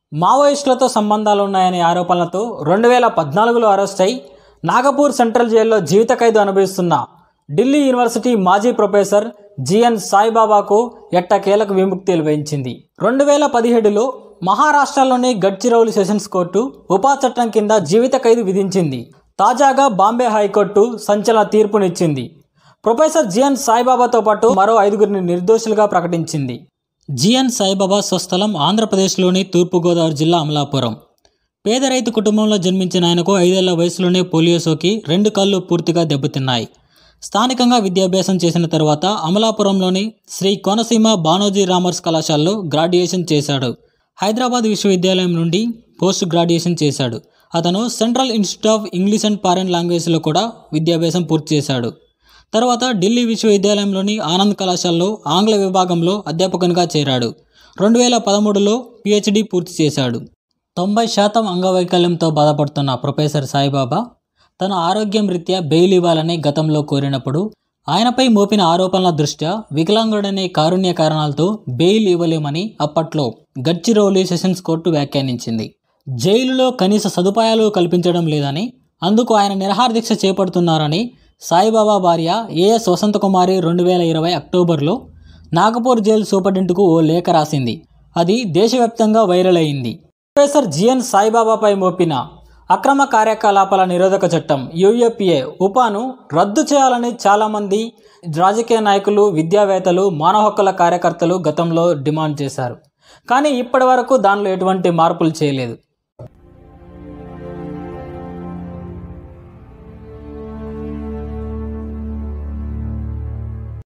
మావోయిస్టులతో సంబంధాలు ఉన్నాయనే ఆరోపణలతో రెండు వేల పద్నాలుగులో అరెస్ట్ అయి నాగపూర్ సెంట్రల్ జైల్లో జీవిత ఖైదు అనుభవిస్తున్న ఢిల్లీ యూనివర్సిటీ మాజీ ప్రొఫెసర్ జిఎన్ సాయిబాబాకు ఎట్టకేలకు విముక్తి వేయించింది రెండు వేల పదిహేడులో మహారాష్ట్రలోని గడ్చిరౌలి సెషన్స్ కోర్టు ఉపా చట్టం కింద జీవిత ఖైదు విధించింది తాజాగా బాంబే హైకోర్టు సంచలన తీర్పునిచ్చింది ప్రొఫెసర్ జిఎన్ సాయిబాబాతో పాటు మరో ఐదుగురిని నిర్దోషులుగా ప్రకటించింది జిఎన్ సాయిబాబా స్వస్థలం ఆంధ్రప్రదేశ్లోని తూర్పుగోదావరి జిల్లా అమలాపురం పేద రైతు కుటుంబంలో జన్మించిన ఆయనకు ఐదేళ్ల వయసులోనే పోలియో సోకి రెండు కళ్ళు పూర్తిగా దెబ్బతిన్నాయి స్థానికంగా విద్యాభ్యాసం చేసిన తర్వాత అమలాపురంలోని శ్రీ కోనసీమ బానోజీ రామర్స్ కళాశాలలో గ్రాడ్యుయేషన్ చేశాడు హైదరాబాద్ విశ్వవిద్యాలయం నుండి పోస్ట్ గ్రాడ్యుయేషన్ చేశాడు అతను central institute of English and foreign లాంగ్వేజ్లో కూడా విద్యాభ్యాసం పూర్తి చేశాడు తర్వాత ఢిల్లీ విశ్వవిద్యాలయంలోని ఆనంద్ కళాశాలలో ఆంగ్ల విభాగంలో అధ్యాపకునిగా చేరాడు రెండు వేల పదమూడులో పిహెచ్డి పూర్తి చేశాడు తొంభై శాతం అంగవైకల్యంతో బాధపడుతున్న ప్రొఫెసర్ సాయిబాబా తన ఆరోగ్యం రీత్యా బెయిల్ ఇవ్వాలని గతంలో కోరినప్పుడు ఆయనపై మోపిన ఆరోపణల దృష్ట్యా వికలాంగుడనే కారుణ్య కారణాలతో బెయిల్ ఇవ్వలేమని అప్పట్లో గడ్చిరోలి సెషన్స్ కోర్టు వ్యాఖ్యానించింది జైలులో కనీస సదుపాయాలు కల్పించడం లేదని అందుకు ఆయన నిరహార దీక్ష చేపడుతున్నారని సాయిబాబా భార్య ఏఎస్ వసంతకుమారి రెండు వేల ఇరవై అక్టోబర్లో నాగపూర్ జైలు సూపరింటెండెంట్కు ఓ లేఖ రాసింది అది దేశవ్యాప్తంగా వైరల్ అయింది ప్రొఫెసర్ జిఎన్ సాయిబాబాపై మోపిన అక్రమ కార్యకలాపాల నిరోధక చట్టం యూఏపీఏ ఉపాను రద్దు చేయాలని చాలామంది రాజకీయ నాయకులు విద్యావేత్తలు మానవ హక్కుల కార్యకర్తలు గతంలో డిమాండ్ చేశారు కానీ ఇప్పటి వరకు దానిలో ఎటువంటి మార్పులు చేయలేదు